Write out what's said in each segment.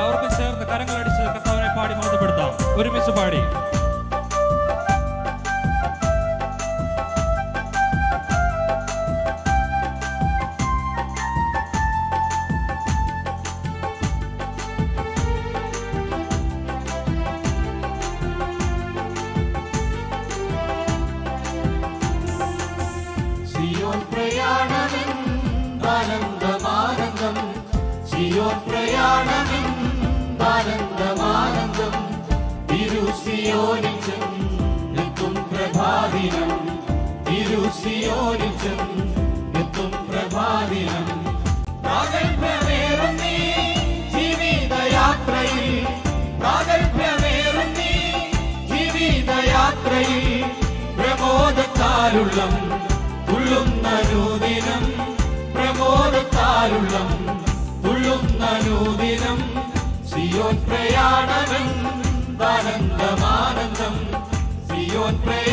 എല്ലാവർക്കും ചേർന്ന് കരങ്ങളടിച്ച് കർത്താവിനെ പാടി മഹത്വപ്പെടുത്താം ഒരുമിച്ച് പാടി സിയോൻ പ്രയാണമെന്താനന്ദമാനന്ദം സിയോൻ പ്രയാണമെന്താനന്ദമാനന്ദം തിരുസിയോനിൽ ചെന്നെത്തും പ്രഭാതിനം തിരുസിയോനിൽ ചെന്നെത്തും പ്രഭാതിനം പ്രാഗൽഭ്യമേറും നീ ജീവിതയാത്രയിൽ പ്രാഗൽഭ്യമേറും നീ ജീവിതയാത്രയിൽ പ്രമോദത്താലുള്ളം തുള്ളുന്ന നൂദിനം പ്രമോദത്താലുള്ളം തുള്ളുന്ന നൂദിനം സിയോൻ പ്രയാണമെന്താനന്ദമാനന്ദം സിയോൻ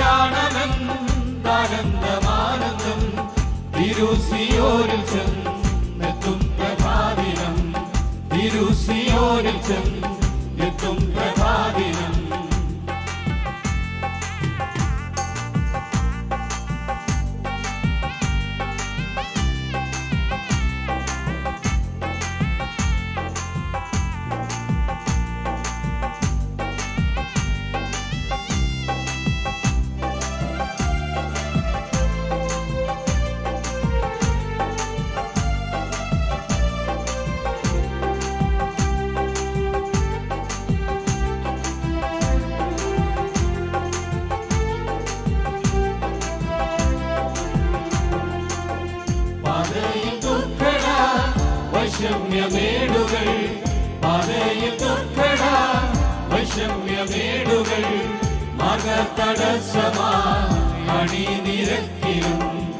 പ്രയാണമെന്താനന്ദമാനന്ദം തിരുസിയോരിൽ ചെന്നെത്തും പ്രഭാതിനം തിരുസിയോരിൽ ചെന്നെത്തും പ്രഭാതിനം പാതയിൽ ദുർഘട വൈഷമ്യമേടുകൾ പാതയിൽ ദുർഘട വൈഷമ്യമേടുകൾ മകതടസ്സമായി അണിനിരക്കിലും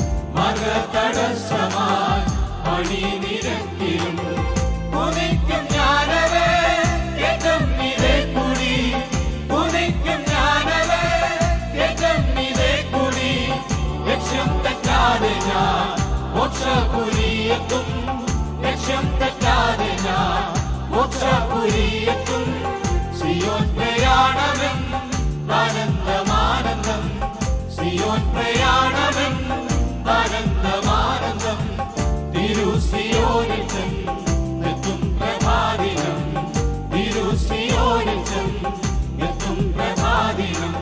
മകതടസ്സമായി അണിനിരക്കിലും കുതിക്കും ഞാനവേ ഏറ്റം ഇതേ കുടി കുതിക്കും ഞാനവേ ഏറ്റം ഇതേ കുടി ലക്ഷ്യം തെറ്റാതെ ഞാൻ മോക്ഷപുരിയെത്തും ലക്ഷ്യം തെറ്റാതെ ഞാൻ മോക്ഷപുരിയെത്തും സിയോൻ പ്രയാണമെൻ ആനന്ദമാനന്ദം സിയോൻ പ്രയാണമെൻ ആനന്ദമാനന്ദം തിരുസിയോനിൽ ചെന്നെത്തും പ്രഭാതിനം തിരുസിയോനിൽ ചെന്നെത്തും പ്രഭാതിനം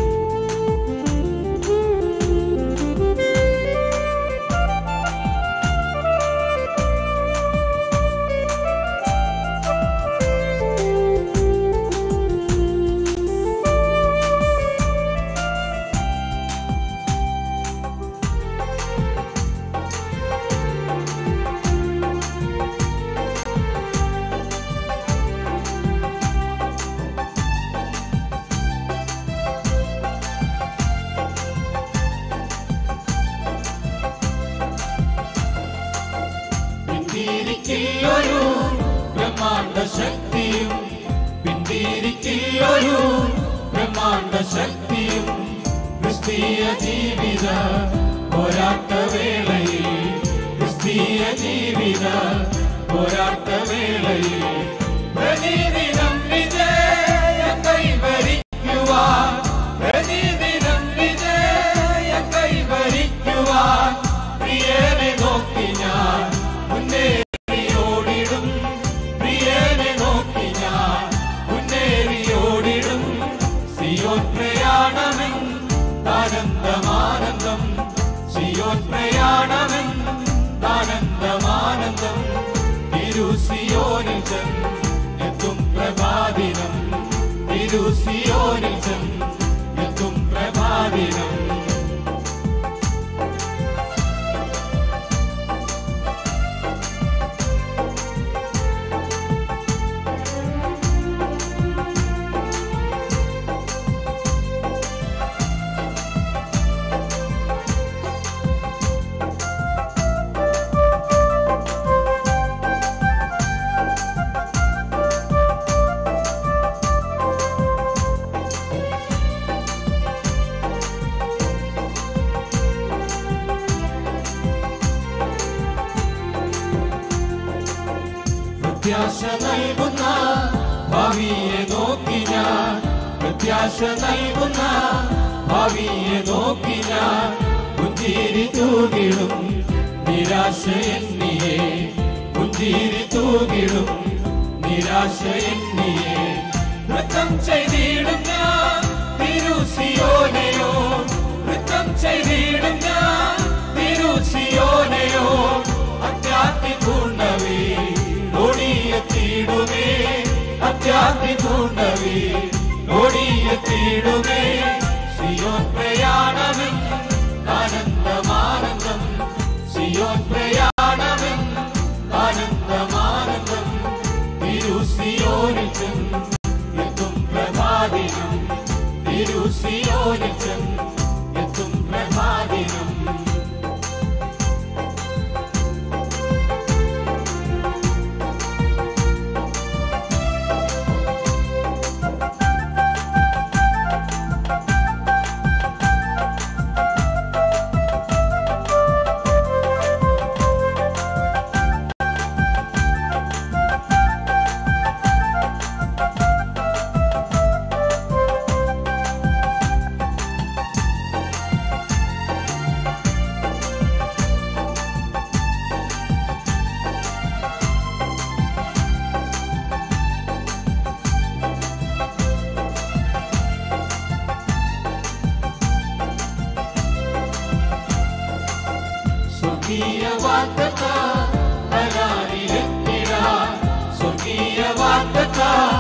പിന്തിരിക്കില്ലൊരു ബ്രഹ്മാണ്ട ശക്തിയും പിന്തിരിക്കില്ലൊരു ബ്രഹ്മാണ്ട ശക്തിയും ക്രിസ്തീയ ജീവിത പോരാട്ടവേളയിൽ ക്രിസ്തീയ ജീവിത പോരാട്ടവേളയിൽ പ്രതിദിനം വിജയം കൈവരിക്കുവാൻ പ്രതിദിനം വിജയം കൈവരിക്കുവാൻ പ്രിയനെ നോക്കി ഞാൻ മുന്നേറിയോടിടും പ്രിയനെ നോക്കി ഞാൻ മുന്നേറിയോടിടും സിയോൻ പ്രയാണമെൻ ആനന്ദമാനന്ദം സിയോൻ പ്രയാണമെൻ ആനന്ദമാനന്ദം തിരുസിയോനിൽ ചെന്നെത്തും പ്രഭാതിനം തിരുസിയോനിൽ ചെന്നെത്തും പ്രഭാതിനം പ്രത്യാശ നൽകുന്ന ഭാവിയെ നോക്കി ഞാൻ പ്രത്യാശ നൽകുന്ന ഭാവിയെ നോക്കി ഞാൻ പുഞ്ചിരി തൂകിടും നിരാശ എന്നിയെ പുഞ്ചിരി തൂകിടും നിരാശ എന്നിയെ നൃത്തം ചെയ്തിടും ഞാൻ തിരുസിയോനെയോ നൃത്തം ചെയ്തിടും ഞാൻ തിരുസിയോനെയോ അത്യാത്തി പൂർണ്ണവേ ഓടിയെത്തിയിടുമേ അത്യാത്തി പൂർണ്ണവേ ഓടിയെത്തിയിടുമേ സിയോൻ പ്രയാണമെൻ ആനന്ദമാനന്ദം സിയോൻ പ്രയാണമെൻ ആനന്ദമാനന്ദം തിരുസിയോനിൽ ചെന്ന് എത്തും പ്രഭാതിനും തിരുസിയോനിൽ ചെന്ന് എത്തും പ്രഭാതിനും സ്വർഗീയ വാർത്തക കരാറിലെത്തിടാൻ സ്വർഗീയ വാർത്തക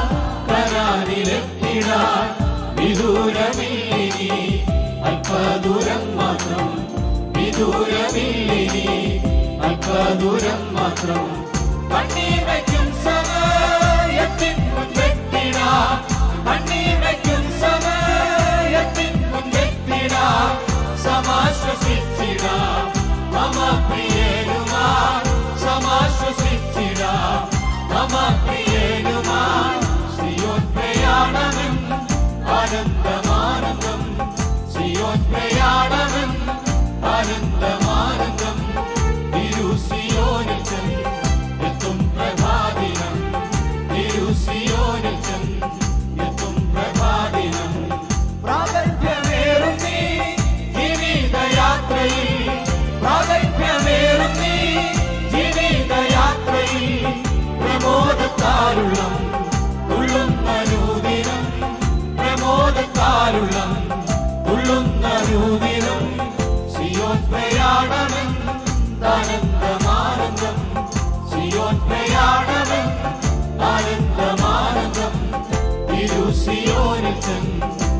കരാറിലെത്തിടാൻ വിദൂരമില്ലിനി അല്പദൂരം മാത്രം വിദൂരമില്ലിനി അല്പദൂരം മാത്രം കണ്ണീർ വയ്ക്കും സമയത്തിൻ മുൻപെത്തിടാം കണ്ണീർ വയ്ക്കും സമയത്തിൻ മുൻപെത്തിടാം സമാശ്വസിച്ചിടാം മമ പ്രിയനുമാ സമാശ്വസിച്ചിടാം മമ പ്രിയനുമാ സിയോൻ പ്രയാണമെൻ ആനന്ദമാനന്ദം സിയോൻ പ്രയാണമെൻ ആനന്ദമാനന്ദം തിരുസിയോനിൽ ചെന്ന് എത്തും പ്രഭാതിനം തിരുസിയോനിൽ ചെന്ന് എത്തും പ്രഭാതിനം പ്രാഗൽഭ്യമേറും നീ ജീവിതയാത്രയിൽ പ്രാഗൽഭ്യമേറും നീ ജീവിതയാത്രയിൽ പ്രമോദത്താരുള്ളം തുള്ളുന്ന നൂതിനം പ്രമോദത്താരുള്ളം തുള്ളുന്ന നൂതിനം സിയോൻ പ്രയാണമെൻ ആനന്ദമാനന്ദം സിയോൻ പ്രയാണമെൻ ആനന്ദമാനന്ദം തിരുസിയോനിൽ ചെന്ന്